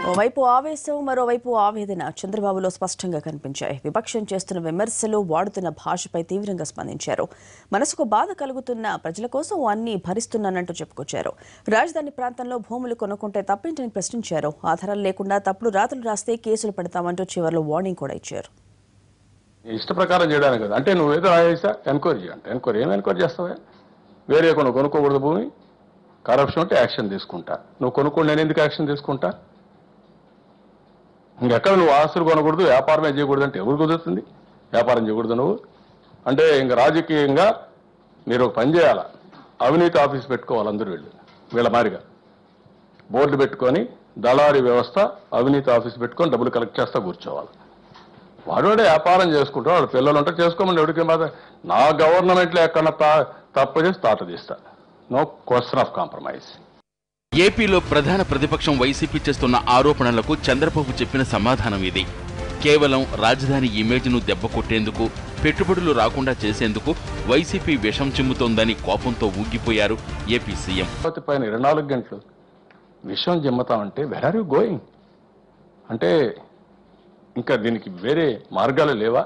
ఓవైపు ఆవేశం మరోవైపు ఆవేదన చంద్రబాబులో స్పష్టంగా కనిపించాయి విపక్షం చేస్తున్న విమర్శలు వాడుతున్న భాషపై తీవ్రంగా స్పందించారు మనసుకు బాధ కలుగుతున్న ప్రజల కోసం అన్ని భరిస్తున్నానంటూ చెప్పుకొచ్చారు రాజధాని ప్రాంతంలో భూములు కొనుక్కుంటే తప్పేంటని ప్రశ్నించారు ఆధారాలు లేకుండా తప్పుడు రాతలు రాస్తే కేసులు పెడతామంటూ చివరిలో వార్నింగ్ కూడా ఇచ్చారు నీ ఇష్ట ప్రకారం చేయడానికి కదా అంటే నువ్వేదో రాయేసా ఎంక్వైరీ చేయండి ఎంక్వైరీ ఏం ఎంక్వైరీ చేస్తావా వేరే కొను కొనుక్కోకూడదు భూమి కరప్షన్ ఉంటే యాక్షన్ తీసుకుంటా నువ్వు కొనుక్కోండి నేను ఎందుకు యాక్షన్ తీసుకుంటా ఇంకెక్కడ నువ్వు ఆస్తులు కొనకూడదు వ్యాపారమే చేయకూడదు అంటే ఎవరు కుదురుతుంది వ్యాపారం చేయకూడదు నువ్వు అంటే ఇంక రాజకీయంగా మీరు ఒక పని చేయాలా అవినీతి ఆఫీస్ పెట్టుకోవాలి అందరూ వీళ్ళు వీళ్ళ మారిగా బోర్డు పెట్టుకొని దళారీ వ్యవస్థ అవినీతి ఆఫీస్ పెట్టుకొని డబ్బులు కలెక్ట్ చేస్తా కూర్చోవాలి వాడు వాడే వ్యాపారం చేసుకుంటాడు వాడు పిల్లలు ఉంటే చేసుకోమని ఎవరికి బాధ నా గవర్నమెంట్లో ఎక్కడ తప్పు చేసి తాట తీస్తా నో క్వశ్చన్ ఆఫ్ కాంప్రమైజ్ ఏపీలో ప్రధాన ప్రతిపక్షం వైసీపీ చేస్తున్న ఆరోపణలకు చంద్రబాబు చెప్పిన సమాధానం ఇది కేవలం రాజధాని ఇమేజ్ను దెబ్బకొట్టేందుకు పెట్టుబడులు రాకుండా చేసేందుకు వైసీపీ విషం చిమ్ముతోందని కోపంతో ఊగిపోయారు ఏపీ సీఎం అమరావతి పైన ఇరవై నాలుగు గంటలు విషయం జిమ్మతామంటే వెర్ ఆర్ యూ గోయింగ్ అంటే ఇంకా దీనికి వేరే మార్గాలు లేవా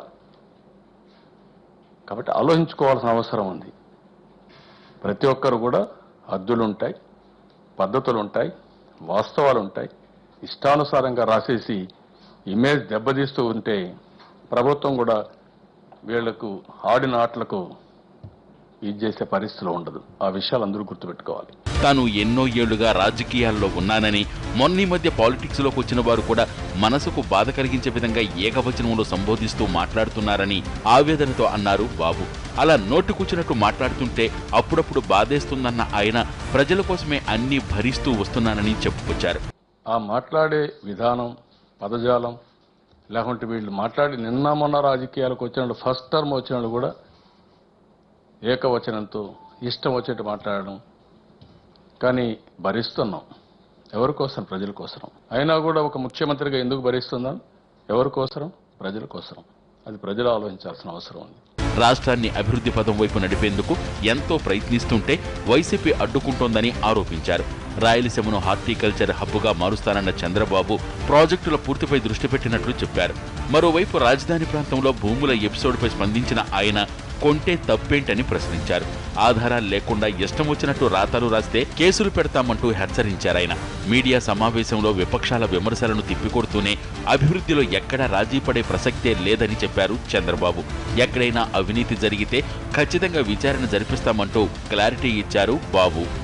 కాబట్టి ఆలోచించుకోవాల్సిన అవసరం ఉంది ప్రతి ఒక్కరు కూడా హద్దులు ఉంటాయి పద్ధతులు ఉంటాయి వాస్తవాలు ఉంటాయి ఇష్టానుసారంగా రాసేసి ఇమేజ్ దెబ్బతీస్తూ ఉంటే ప్రభుత్వం కూడా వీళ్లకు ఆడిన ఆటలకు ఇది చేసే పరిస్థితిలో ఉండదు ఆ విషయాలు అందరూ గుర్తుపెట్టుకోవాలి తాను ఎన్నో ఏళ్లుగా రాజకీయాల్లో ఉన్నానని మొన్నీ మధ్య పాలిటిక్స్ లోకి వచ్చిన వారు కూడా మనసుకు బాధ కలిగించే విధంగా ఏకవచనంలో సంబోధిస్తూ మాట్లాడుతున్నారని ఆవేదనతో అన్నారు బాబు అలా నోటుకొచ్చినట్టు మాట్లాడుతుంటే అప్పుడప్పుడు బాధేస్తుందన్న ఆయన ప్రజల కోసమే అన్ని భరిస్తూ వస్తున్నానని చెప్పుకొచ్చారు ఆ మాట్లాడే విధానం పదజాలం లేకుంటే వీళ్ళు మాట్లాడి నిన్న మొన్న రాజకీయాలకు వచ్చిన వాళ్ళు ఫస్ట్ టర్మ్ వచ్చిన వాళ్ళు కూడా ఏకవచనంతో ఇష్టం వచ్చేట్టు మాట్లాడడం కానీ భరిస్తున్నాం ఎవరి కోసం ప్రజల కోసం అయినా కూడా ఒక ముఖ్యమంత్రిగా ఎందుకు భరిస్తున్నాం ఎవరి కోసం ప్రజల కోసం అది ప్రజలు ఆలోచించాల్సిన అవసరం ఉంది రాష్ట్రాన్ని అభివృద్ధి పదం వైపు నడిపేందుకు ఎంతో ప్రయత్నిస్తుంటే వైసీపీ అడ్డుకుంటోందని ఆరోపించారు రాయలసీమను హార్టికల్చర్ హబ్బుగా మారుస్తానన్న చంద్రబాబు ప్రాజెక్టుల పూర్తిపై దృష్టి పెట్టినట్లు చెప్పారు మరోవైపు రాజధాని ప్రాంతంలో భూముల ఎపిసోడ్పై స్పందించిన ఆయన కొంటే తప్పేంటని ప్రశ్నించారు ఆధారాలు లేకుండా ఇష్టం వచ్చినట్టు రాతలు రాస్తే కేసులు పెడతామంటూ హెచ్చరించారాయన మీడియా సమావేశంలో విపక్షాల విమర్శలను తిప్పికొడుతూనే అభివృద్ధిలో ఎక్కడా రాజీ పడే ప్రసక్తే లేదని చెప్పారు చంద్రబాబు ఎక్కడైనా అవినీతి జరిగితే ఖచ్చితంగా విచారణ జరిపిస్తామంటూ క్లారిటీ ఇచ్చారు బాబు